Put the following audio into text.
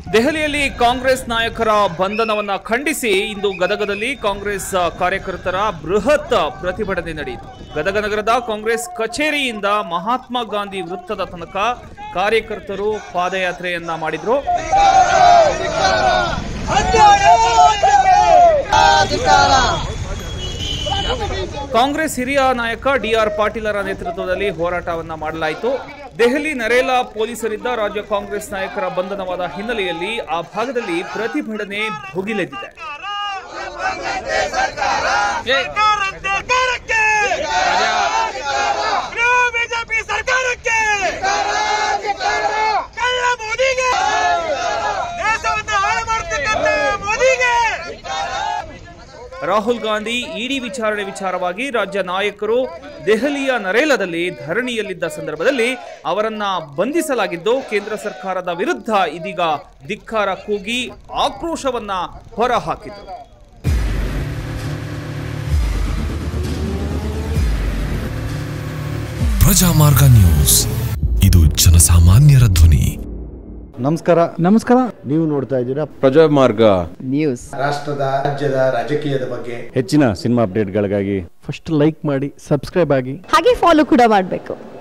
ದೆಹಲಿಯಲ್ಲಿ ಕಾಂಗ್ರೆಸ್ ನಾಯಕರ ಬಂಧನವನ್ನ ಖಂಡಿಸಿ ಇಂದು ಗದಗದಲ್ಲಿ ಕಾಂಗ್ರೆಸ್ ಕಾರ್ಯಕರ್ತರ ಬೃಹತ್ ಪ್ರತಿಭಟನೆ ನಡೆಯಿತು ಗದಗ ನಗರದ ಕಾಂಗ್ರೆಸ್ ಕಚೇರಿಯಿಂದ ಮಹಾತ್ಮ ಗಾಂಧಿ ವೃತ್ತದ ತನಕ ಕಾರ್ಯಕರ್ತರು ಪಾದಯಾತ್ರೆಯನ್ನ ಮಾಡಿದ್ರು ಕಾಂಗ್ರೆಸ್ ಹಿರಿಯ ನಾಯಕ ಡಿಆರ್ ಪಾಟೀಲರ ನೇತೃತ್ವದಲ್ಲಿ ಹೋರಾಟವನ್ನ ಮಾಡಲಾಯಿತು ದೆಹಲಿ ನರೇಲಾ ಪೊಲೀಸರಿಂದ ರಾಜ್ಯ ಕಾಂಗ್ರೆಸ್ ನಾಯಕರ ಬಂಧನವಾದ ಹಿನ್ನೆಲೆಯಲ್ಲಿ ಆ ಭಾಗದಲ್ಲಿ ಪ್ರತಿಭಟನೆ ಭುಗಿಲೆದ್ದಿದೆ ಸರ್ಕಾರಕ್ಕೆ ಸರ್ಕಾರಕ್ಕೆ ಬಿಜೆಪಿ ಸರ್ಕಾರಕ್ಕೆ ಕಳ್ಳ ಮೋದಿಗೆ ದೇಶವನ್ನು ಹಾಳು ಮಾಡ್ತಕ್ಕಂಥ ಮೋದಿಗೆ ರಾಹುಲ್ ಗಾಂಧಿ ಇಡಿ ವಿಚಾರಣೆ ವಿಚಾರವಾಗಿ ರಾಜ್ಯ ನಾಯಕರು ದೆಹಲಿಯ ನರೇಲಾದಲ್ಲಿ ಧರಣಿಯಲ್ಲಿದ್ದ ಸಂದರ್ಭದಲ್ಲಿ ಅವರನ್ನ ಬಂಧಿಸಲಾಗಿದ್ದು ಕೇಂದ್ರ ಸರ್ಕಾರದ ವಿರುದ್ಧ ಇದೀಗ ಧಿಕ್ಕಾರ ಕೂಗಿ ಆಕ್ರೋಶವನ್ನ ಹೊರಹಾಕಿದರು ಪ್ರಜಾಮಾರ್ಗ ನ್ಯೂಸ್ ಇದು ಜನಸಾಮಾನ್ಯರ ಧ್ವನಿ ನಮಸ್ಕಾರ ನಮಸ್ಕಾರ ನೀವು ನೋಡ್ತಾ ಇದ್ದೀರಾ ಪ್ರಜಾಮಾರ್ಗ ನ್ಯೂಸ್ ರಾಷ್ಟ್ರದ ರಾಜ್ಯದ ರಾಜಕೀಯದ ಬಗ್ಗೆ ಹೆಚ್ಚಿನ ಸಿನಿಮಾ ಅಪ್ಡೇಟ್ಗಳಿಗಾಗಿ ಫಸ್ಟ್ ಲೈಕ್ ಮಾಡಿ ಸಬ್ಸ್ಕ್ರೈಬ್ ಆಗಿ ಹಾಗೆ ಫಾಲೋ ಕೂಡ ಮಾಡಬೇಕು